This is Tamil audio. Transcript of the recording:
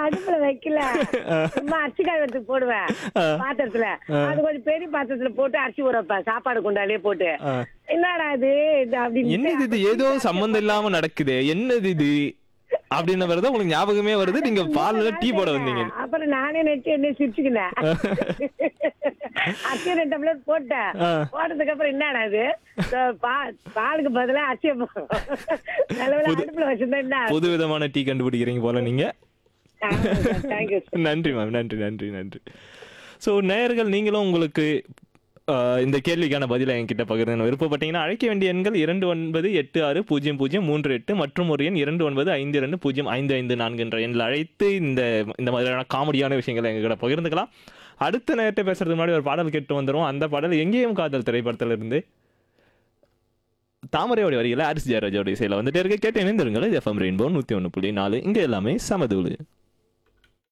அடுப்புல வைக்கல சும்மா அரிசி கழுவத்துக்கு போடுவேன் பாத்திரத்துல அது கொஞ்சம் பெரிய பாத்திரத்துல போட்டு அரிசி ஊற வைப்பேன் சாப்பாடு குண்டாலே போட்டு ஆ. என்னடா இது இது அப்படின்னு என்னது இது ஏதோ சம்பந்தம் இல்லாம நடக்குது என்னது இது அப்படின்னு வருது உங்களுக்கு ஞாபகமே வருது நீங்க பால்ல டீ போட வந்தீங்க அப்புறம் நானே நெச்சு என்ன சிரிச்சுக்கினேன் அரிசி ரெண்டு டம்ளர் போட்டேன் ஆ. போட்டதுக்கு அப்புறம் என்னடா இது இந்த பா- பாலுக்கு பதிலா அரிசியை போ- நல்ல வேளை அடுப்புல வச்சிருந்தா என்ன புது விதமான டீ கண்டுபிடிக்கிறீங்க போல நீங்க தேங்க்யூ நன்றி மேம் நன்றி நன்றி நன்றி ஸோ நேயர்கள் நீங்களும் உங்களுக்கு ஆஹ், இந்த கேள்விக்கான பதிலை என்கிட்ட பகிர்ந்து விருப்பப்பட்டீங்கன்னா அழைக்க வேண்டிய எண்கள் இரண்டு ஒன்பது எட்டு ஆறு பூஜ்ஜியம் பூஜ்ஜியம் மூன்று எட்டு மற்றும் ஒரு எண் இரண்டு ஒன்பது ஐந்து இரண்டு பூஜ்ஜியம் ஐந்து ஐந்து நான்கு என்ற எண்ணில் அழைத்து இந்த இந்த மாதிரியான காமெடியான விஷயங்களை எங்ககிட்ட பகிர்ந்துக்கலாம் அடுத்த நேரத்தை பேசுறதுக்கு முன்னாடி ஒரு பாடல் கேட்டு வந்துடும் அந்த பாடல் எங்கேயும் காதல் திரைப்படத்துல இருந்து தாமரையோட வரிகளை அரிசி ஜெயராஜோட இசையில் வந்துட்டே இருக்க கேட்டு இணைந்திருங்கள் இது எஃப்எம் ரெயின்போ நூற்றி ஒன்று புள்ளி நாலு இங்கே எல்லாமே சமதூளு